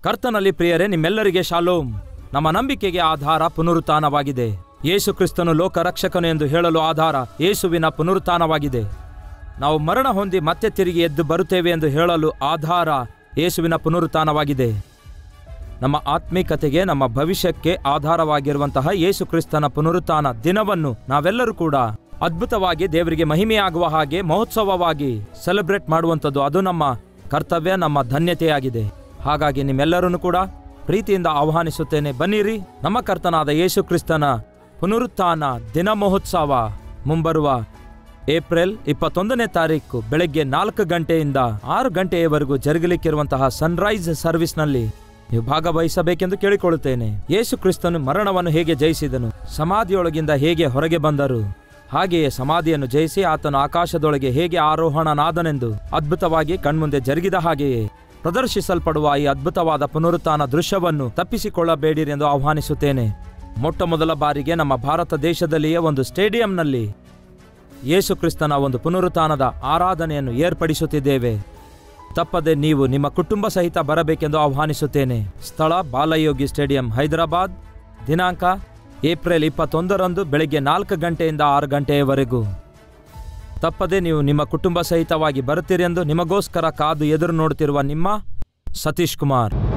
ಕರ್ತನಲ್ಲಿ ಪ್ರಿಯರೇ ನಿಮ್ಮೆಲ್ಲರಿಗೆ ಶಾಲೋಮ್ ನಮ್ಮ ನಂಬಿಕೆಗೆ ಆಧಾರ ಪುನರುತ್ಥಾನವಾಗಿದೆ ಯೇಸು ಕ್ರಿಸ್ತನು ಲೋಕ ರಕ್ಷಕನು ಎಂದು ಹೇಳಲು ಆಧಾರ ಯೇಸುವಿನ ಪುನರುತ್ಥಾನವಾಗಿದೆ ನಾವು ಮರಣ ಹೊಂದಿ ಮತ್ತೆ ತಿರುಗಿ ಎದ್ದು ಬರುತ್ತೇವೆ ಎಂದು ಹೇಳಲು ಆಧಾರ ಯೇಸುವಿನ ಪುನರುತ್ಥಾನವಾಗಿದೆ ನಮ್ಮ ಆತ್ಮಿಕತೆಗೆ ನಮ್ಮ ಭವಿಷ್ಯಕ್ಕೆ ಆಧಾರವಾಗಿರುವಂತಹ ಯೇಸು ಕ್ರಿಸ್ತನ ಪುನರುತ್ಥಾನ ದಿನವನ್ನು ನಾವೆಲ್ಲರೂ ಕೂಡ ಅದ್ಭುತವಾಗಿ ದೇವರಿಗೆ ಮಹಿಮೆಯಾಗುವ ಹಾಗೆ ಮಹೋತ್ಸವವಾಗಿ ಸೆಲೆಬ್ರೇಟ್ ಮಾಡುವಂಥದ್ದು ಅದು ನಮ್ಮ ಕರ್ತವ್ಯ ನಮ್ಮ ಧನ್ಯತೆಯಾಗಿದೆ ಹಾಗಾಗಿ ನಿಮ್ಮೆಲ್ಲರನ್ನು ಕೂಡ ಪ್ರೀತಿಯಿಂದ ಆಹ್ವಾನಿಸುತ್ತೇನೆ ಬನ್ನಿರಿ ನಮ್ಮ ಕರ್ತನಾದ ಯೇಸು ಕ್ರಿಸ್ತನ ಪುನರುತ್ಥಾನ ದಿನ ಮಹೋತ್ಸವ ಮುಂಬರುವ ಏಪ್ರಿಲ್ ಇಪ್ಪತ್ತೊಂದನೇ ತಾರೀಕು ಬೆಳಗ್ಗೆ ನಾಲ್ಕು ಗಂಟೆಯಿಂದ ಆರು ಗಂಟೆಯವರೆಗೂ ಜರುಗಲಿಕ್ಕಿರುವಂತಹ ಸನ್ರೈಸ್ ಸರ್ವಿಸ್ನಲ್ಲಿ ನೀವು ಭಾಗವಹಿಸಬೇಕೆಂದು ಕೇಳಿಕೊಳ್ಳುತ್ತೇನೆ ಯೇಸು ಕ್ರಿಸ್ತನು ಮರಣವನ್ನು ಹೇಗೆ ಜಯಿಸಿದನು ಸಮಾಧಿಯೊಳಗಿಂದ ಹೇಗೆ ಹೊರಗೆ ಬಂದರು ಹಾಗೆಯೇ ಸಮಾಧಿಯನ್ನು ಜಯಿಸಿ ಆತನು ಆಕಾಶದೊಳಗೆ ಹೇಗೆ ಆರೋಹಣನಾದನೆಂದು ಅದ್ಭುತವಾಗಿ ಕಣ್ಮುಂದೆ ಜರುಗಿದ ಹಾಗೆಯೇ ಪ್ರದರ್ಶಿಸಲ್ಪಡುವ ಈ ಅದ್ಭುತವಾದ ಪುನರುತ್ಥಾನ ದೃಶ್ಯವನ್ನು ತಪ್ಪಿಸಿಕೊಳ್ಳಬೇಡಿರಿ ಎಂದು ಆಹ್ವಾನಿಸುತ್ತೇನೆ ಮೊಟ್ಟ ಮೊದಲ ಬಾರಿಗೆ ನಮ್ಮ ಭಾರತ ದೇಶದಲ್ಲಿಯೇ ಒಂದು ಸ್ಟೇಡಿಯಂನಲ್ಲಿ ಯೇಸು ಕ್ರಿಸ್ತನ ಒಂದು ಪುನರುತ್ಥಾನದ ಆರಾಧನೆಯನ್ನು ಏರ್ಪಡಿಸುತ್ತಿದ್ದೇವೆ ತಪ್ಪದೆ ನೀವು ನಿಮ್ಮ ಕುಟುಂಬ ಸಹಿತ ಬರಬೇಕೆಂದು ಆಹ್ವಾನಿಸುತ್ತೇನೆ ಸ್ಥಳ ಬಾಲಯೋಗಿ ಸ್ಟೇಡಿಯಂ ಹೈದರಾಬಾದ್ ದಿನಾಂಕ ಏಪ್ರಿಲ್ ಇಪ್ಪತ್ತೊಂದರಂದು ಬೆಳಗ್ಗೆ ನಾಲ್ಕು ಗಂಟೆಯಿಂದ ಆರು ಗಂಟೆಯವರೆಗೂ ತಪ್ಪದೆ ನೀವು ನಿಮ್ಮ ಕುಟುಂಬ ಸಹಿತವಾಗಿ ಬರುತ್ತೀರೆಂದು ನಿಮಗೋಸ್ಕರ ಕಾದು ಎದುರು ನೋಡುತ್ತಿರುವ ನಿಮ್ಮ ಸತೀಶ್ ಕುಮಾರ್